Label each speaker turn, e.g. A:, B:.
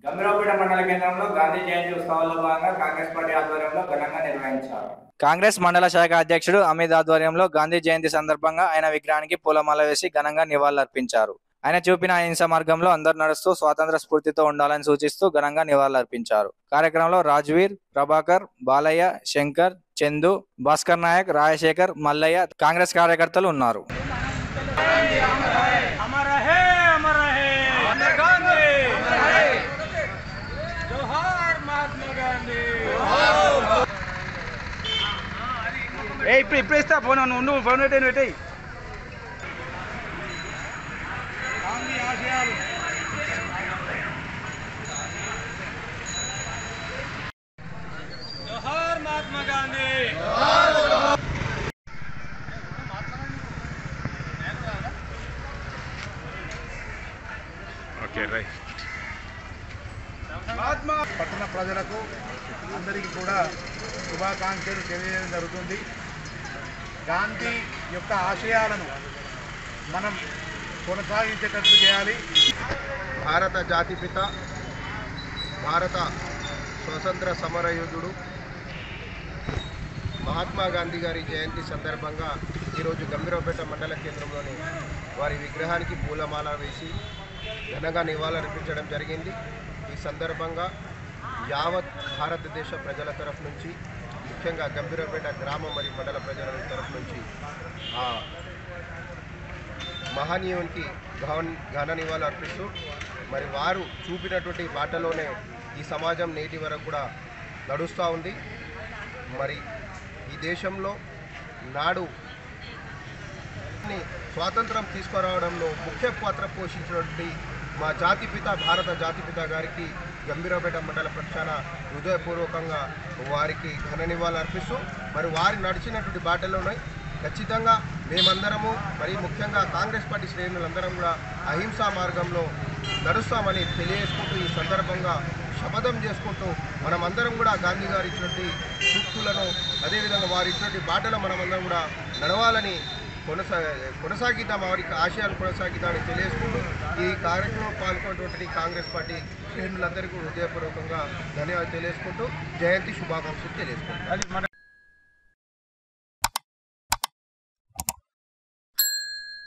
A: గంభీరావుపేట మండల కేంద్రంలో గాంధీ జయంతి ఉత్సవాల్లో భాగంగా కాంగ్రెస్ పార్టీ ఆధ్వర్యంలో ఘనంగా నిర్వహించారు కాంగ్రెస్ మండల శాఖ అధ్యక్షుడు అమిత్ ఆధ్వర్యంలో గాంధీ జయంతి సందర్భంగా ఆయన విగ్రహానికి పూలమాల వేసి ఘనంగా నివాళులర్పించారు ఆయన చూపిన అహింస మార్గంలో అందరు నడుస్తూ స్వాతంత్ర స్ఫూర్తితో ఉండాలని సూచిస్తూ ఘనంగా నివాళులర్పించారు కార్యక్రమంలో రాజ్వీర్ ప్రభాకర్ బాలయ్య శంకర్ చందు భాస్కర్ నాయక్ రాజశేఖర్ మల్లయ్య కాంగ్రెస్ కార్యకర్తలు ఉన్నారు
B: अमर है अमर है गांधी जोहार महात्मा गांधी ఏ ఇప్పుడు ఇప్పుడు ఇస్తా ఫోన్ నువ్వు నువ్వు ఫోన్ పెట్టే పెట్టేయి గాంధీ ఆశయాలు జోహార్ మహాత్మా గాంధీ
C: ఓకే రైట్
B: మహాత్మా
D: పట్టణ ప్రజలకు అందరికీ కూడా శుభాకాంక్షలు తెలియజేయడం జరుగుతుంది గాంధీ యొక్క ఆశయాలను మనం కొనసాగించేటట్టు చేయాలి
E: భారత జాతిపిత భారత స్వతంత్ర సమరయోధుడు మహాత్మా గాంధీ గారి జయంతి సందర్భంగా ఈరోజు గంభీరపేట మండల కేంద్రంలోని వారి విగ్రహానికి పూలమాల వేసి ఘనంగా నివాళులర్పించడం జరిగింది ఈ సందర్భంగా యావత్ భారతదేశ ప్రజల తరఫు నుంచి ముఖ్యంగా గంభీరపేట గ్రామ మరియు మండల ప్రజల తరఫు నుంచి ఆ మహనీయునికి ఘన ఘన నివాళులు అర్పిస్తూ మరి వారు చూపినటువంటి బాటలోనే ఈ సమాజం నేటి వరకు కూడా నడుస్తూ ఉంది మరి ఈ దేశంలో నాడు ని స్వాతంత్రం తీసుకురావడంలో ముఖ్య పాత్ర పోషించినటువంటి మా జాతిపిత భారత జాతిపిత గారికి గంభీరపేట మండల పక్షాన హృదయపూర్వకంగా వారికి ఘన నివాళులు అర్పిస్తూ మరి వారి నడిచినటువంటి బాటలోనే ఖచ్చితంగా మేమందరము మరి ముఖ్యంగా కాంగ్రెస్ పార్టీ శ్రేణులందరం కూడా అహింసా మార్గంలో నడుస్తామని తెలియజేసుకుంటూ ఈ సందర్భంగా శపథం చేసుకుంటూ మనమందరం కూడా గాంధీ గారు ఇచ్చినటువంటి సూక్తులను అదేవిధంగా వారు ఇచ్చినటువంటి బాటలో మనమందరం కూడా నడవాలని కొనసా కొనసాగిద్దాం వారికి ఆశయాలు కొనసాగిద్దామని తెలియజేసుకుంటూ ఈ కార్యక్రమంలో పాల్గొన్నటువంటి కాంగ్రెస్ పార్టీ శ్రేణులందరికీ హృదయపూర్వకంగా ధన్యవాదాలు తెలియజేసుకుంటూ జయంతి శుభాకాంక్షలు తెలియజేసుకుంటాం
B: అది మన